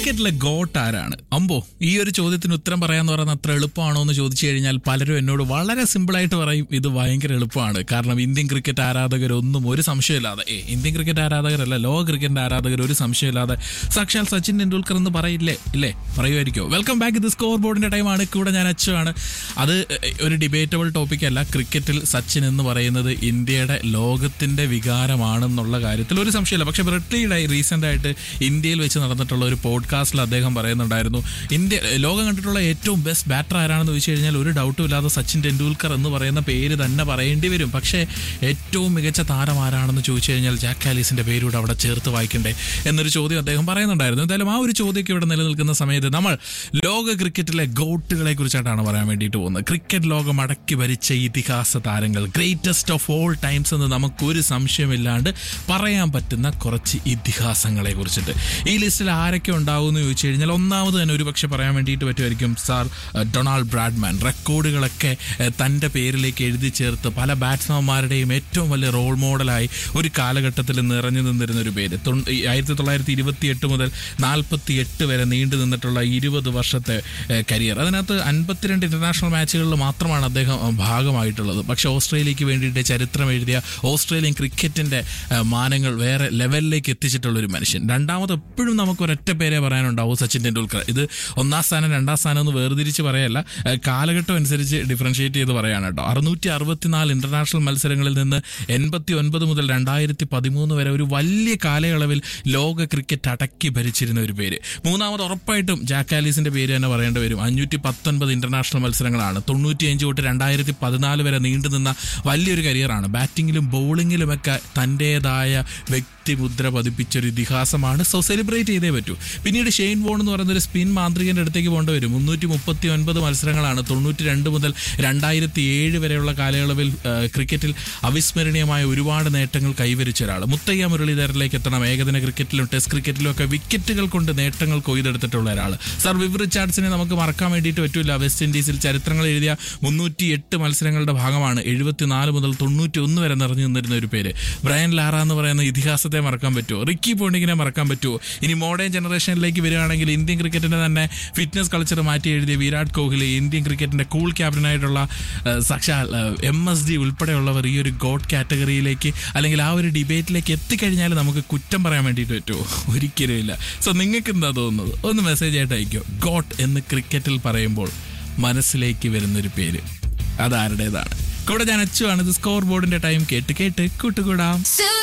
ക്രിക്കറ്റിലെ ഗോട്ട് ആരാണ് അമ്പോ ഈ ഒരു ചോദ്യത്തിന് ഉത്തരം പറയാന്ന് പറയുന്നത് അത്ര എളുപ്പമാണോ എന്ന് ചോദിച്ചു കഴിഞ്ഞാൽ പലരും എന്നോട് വളരെ സിമ്പിൾ ആയിട്ട് പറയും ഇത് ഭയങ്കര എളുപ്പമാണ് കാരണം ഇന്ത്യൻ ക്രിക്കറ്റ് ആരാധകരൊന്നും ഒരു സംശയമില്ലാതെ ഏ ഇന്ത്യൻ ക്രിക്കറ്റ് ആരാധകരല്ല ലോക ക്രിക്കറ്റിന്റെ ആരാധകർ ഒരു സംശയമില്ലാതെ സാക്ഷാൽ സച്ചിൻ ടെണ്ടുൽക്കർ എന്ന് പറയില്ലേ ഇല്ലേ പറയുമായിരിക്കോ വെൽക്കം ബാക്ക് ഇത് സ്കോർ ബോർഡിന്റെ ടൈമാണ് കൂടെ ഞാൻ അച്ചുവാണ് അത് ഒരു ഡിബേറ്റബിൾ ടോപ്പിക് അല്ല ക്രിക്കറ്റിൽ സച്ചിൻ എന്ന് പറയുന്നത് ഇന്ത്യയുടെ ലോകത്തിന്റെ വികാരമാണെന്നുള്ള കാര്യത്തിൽ ഒരു സംശയമില്ല പക്ഷെ ബ്രിട്ടീയുടെ റീസെന്റ് ആയിട്ട് ഇന്ത്യയിൽ വെച്ച് നടന്നിട്ടുള്ള ഒരു പോഡ്കാസ്റ്റിൽ അദ്ദേഹം പറയുന്നുണ്ടായിരുന്നു ഇന്ത്യ ലോകം കണ്ടിട്ടുള്ള ഏറ്റവും ബെസ്റ്റ് ബാറ്റർ ആരാണെന്ന് ചോദിച്ചു കഴിഞ്ഞാൽ ഒരു ഡൗട്ടും ഇല്ലാതെ സച്ചിൻ ടെണ്ടുൽക്കർ എന്ന് പറയുന്ന പേര് തന്നെ പറയേണ്ടി വരും പക്ഷേ ഏറ്റവും മികച്ച താരം ആരാണെന്ന് ചോദിച്ചു കഴിഞ്ഞാൽ ജാക്ക് ആലീസിന്റെ പേരൂടെ അവിടെ ചേർത്ത് വായിക്കണ്ടേ എന്നൊരു ചോദ്യം അദ്ദേഹം പറയുന്നുണ്ടായിരുന്നു എന്തായാലും ആ ഒരു ചോദ്യമൊക്കെ ഇവിടെ നിലനിൽക്കുന്ന സമയത്ത് നമ്മൾ ലോക ക്രിക്കറ്റിലെ ഗോട്ടുകളെ കുറിച്ചായിട്ടാണ് പറയാൻ വേണ്ടിയിട്ട് പോകുന്നത് ക്രിക്കറ്റ് ലോകം അടക്കി ഭരിച്ച ഇതിഹാസ താരങ്ങൾ ഗ്രേറ്റസ്റ്റ് ഓഫ് ഓൾ ടൈംസ് എന്ന് നമുക്കൊരു സംശയമില്ലാണ്ട് പറയാൻ പറ്റുന്ന കുറച്ച് ഇതിഹാസങ്ങളെ കുറിച്ചിട്ട് ഈ ലിസ്റ്റിൽ ആരൊക്കെ ഉണ്ടാവും എന്ന് ചോദിച്ചു കഴിഞ്ഞാൽ ഒന്നാമത് തന്നെ ഒരു പക്ഷെ പറയാൻ വേണ്ടിയിട്ട് പറ്റുമായിരിക്കും സാർ ഏഹ്, ഡൊണാൾഡ് ബ്രാഡ്മാൻ റെക്കോർഡുകളൊക്കെ ഏഹ്, തൻ്റെ പേരിലേക്ക് എഴുതി ചേർത്ത് പല ബാറ്റ്സ്മാൻമാരുടെയും ഏറ്റവും വലിയ റോൾ മോഡലായി ഒരു കാലഘട്ടത്തിൽ നിറഞ്ഞു നിന്നിരുന്ന ഒരു പേര് തൊണ്ണൂ- ഈ ആയിരത്തി തൊള്ളായിരത്തി ഇരുപത്തി എട്ട് മുതൽ നാൽപ്പത്തി എട്ട് വരെ നീണ്ടു നിന്നിട്ടുള്ള ഇരുപത് വർഷത്തെ കരിയർ അതിനകത്ത് അൻപത്തിരണ്ട് ഇന്റർനാഷണൽ മാച്ചുകളിൽ മാത്രമാണ് അദ്ദേഹം ഏഹ്, ഭാഗമായിട്ടുള്ളത് പക്ഷെ ഓസ്ട്രേലിയക്ക് വേണ്ടിയിട്ട് ചരിത്രം എഴുതിയ ഓസ്ട്രേലിയൻ ക്രിക്കറ്റിന്റെ ഏഹ്, മാനങ്ങൾ വേറെ ലെവലിലേക്ക് എത്തിച്ചിട്ടുള്ള ഒരു മനുഷ്യൻ രണ്ടാമത് എപ്പോഴും നമുക്ക് ഒരൊറ്റ പേരെ പറയാനുണ്ടാവും സച്ചിൻ ടെണ്ടുൽക്കർ ഇത് ഒന്നാം സ്ഥാനം രണ്ടാം സ്ഥാനം എന്ന് വേർതിരിച്ച് പറയല്ല ഏഹ്, കാലഘട്ടം അനുസരിച്ച് ഡിഫറൻഷിയേറ്റ് ചെയ്ത് പറയാണ് കേട്ടോ അറുന്നൂറ്റി അറുപത്തിനാല് ഇന്റർനാഷണൽ മത്സരങ്ങളിൽ നിന്ന് എൺപത്തി ഒൻപത് മുതൽ രണ്ടായിരത്തി പതിമൂന്ന് വരെ ഒരു വലിയ കാലയളവിൽ ലോക ക്രിക്കറ്റ് അടക്കി ഭരിച്ചിരുന്ന ഒരു പേര് മൂന്നാമത് ഉറപ്പായിട്ടും ജാക്ക് ആലീസിന്റെ പേര് തന്നെ പറയേണ്ടി വരും അഞ്ഞൂറ്റി പത്തൊൻപത് ഇന്റർനാഷണൽ മത്സരങ്ങളാണ് തൊണ്ണൂറ്റിയഞ്ച് തൊട്ട് രണ്ടായിരത്തി പതിനാല് വരെ നീണ്ടു നിന്ന വലിയൊരു കരിയറാണ് ബാറ്റിങ്ങിലും ബൗളിങ്ങിലുമൊക്കെ തൻ്റെതായ വ്യക്തിമുദ്ര പതിപ്പിച്ചൊരു ഇതിഹാസമാണ് സോ സെലിബ്രേറ്റ് ചെയ്തേ പറ്റൂ പിന്നീട് ഷെയ്ൻ വോൺ എന്ന് പറയുന്ന ഒരു സ്പിൻ മാന്ത്രികന്റെ അടുത്തേക്ക് പോകേണ്ടി വരും മുന്നൂറ്റി മുപ്പത്തി ഒൻപത് മത്സരങ്ങളാണ് തൊണ്ണൂറ്റി രണ്ട് മുതൽ രണ്ടായിരത്തി ഏഴ് വരെയുള്ള കാലയളവിൽ ആ, ക്രിക്കറ്റിൽ അവിസ്മരണീയമായ ഒരുപാട് നേട്ടങ്ങൾ കൈവരിച്ച ഒരാൾ മുത്തയ്യ മുരളീധരനിലേക്ക് എത്തണം ഏകദിന ക്രിക്കറ്റിലും ടെസ്റ്റ് ക്രിക്കറ്റിലും ഒക്കെ വിക്കറ്റുകൾ കൊണ്ട് നേട്ടങ്ങൾ കൊയ്തെടുത്തിട്ടുള്ള ഒരാൾ സർ വിവ് റിച്ചാർഡ്സിനെ നമുക്ക് മറക്കാൻ വേണ്ടിയിട്ട് പറ്റില്ല വെസ്റ്റ് ഇൻഡീസിൽ ചരിത്രങ്ങൾ എഴുതിയ മുന്നൂറ്റി എട്ട് മത്സരങ്ങളുടെ ഭാഗമാണ് എഴുപത്തിനാല് മുതൽ തൊണ്ണൂറ്റി ഒന്ന് വരെ നിറഞ്ഞു നിന്നിരുന്ന ഒരു പേര് ബ്രയൻ ലാറ എന്ന് പറയുന്ന ഇതിഹാസത്തെ മറക്കാൻ പറ്റുമോ റിക്കി പോണ്ടിങ്ങിനെ മറക്കാൻ പറ്റുമോ ഇനി മോഡേൺ ജനറേഷനിലേക്ക് വരികയാണെങ്കിൽ ഇന്ത്യൻ ക്രിക്കറ്റിന്റെ തന്നെ ഫിറ്റ്നസ് കൾച്ചർ മാറ്റി എഴുതിയ വിരാട് കോഹ്ലി ഇന്ത്യൻ ക്രിക്കറ്റിന്റെ കൂൾ ക്യാപ്റ്റനായിട്ടുള്ള ഏഹ്, സാക്ഷാൽ എം എസ് ഡി ഉൾപ്പെടെയുള്ളവർ ഈ ഒരു ഗോഡ് കാറ്റഗറിയിലേക്ക് അല്ലെങ്കിൽ ആ ഒരു ഡിബേറ്റിലേക്ക് എത്തിക്കഴിഞ്ഞാൽ നമുക്ക് കുറ്റം പറയാൻ വേണ്ടിയിട്ട് പറ്റുമോ ഒരിക്കലും ഇല്ല സോ നിങ്ങൾക്ക് എന്താ തോന്നുന്നത് ഒന്ന് മെസ്സേജ് ആയിട്ട് അയക്കോ ഗോട്ട് എന്ന് ക്രിക്കറ്റിൽ പറയുമ്പോൾ മനസ്സിലേക്ക് വരുന്നൊരു പേര് അതാരുടേതാണ് കൂടെ ഞാൻ അച്ചുവാണ് ഇത് സ്കോർ ബോർഡിന്റെ ടൈം കേട്ട് കേട്ട് കൂട്ടുകൂടാം So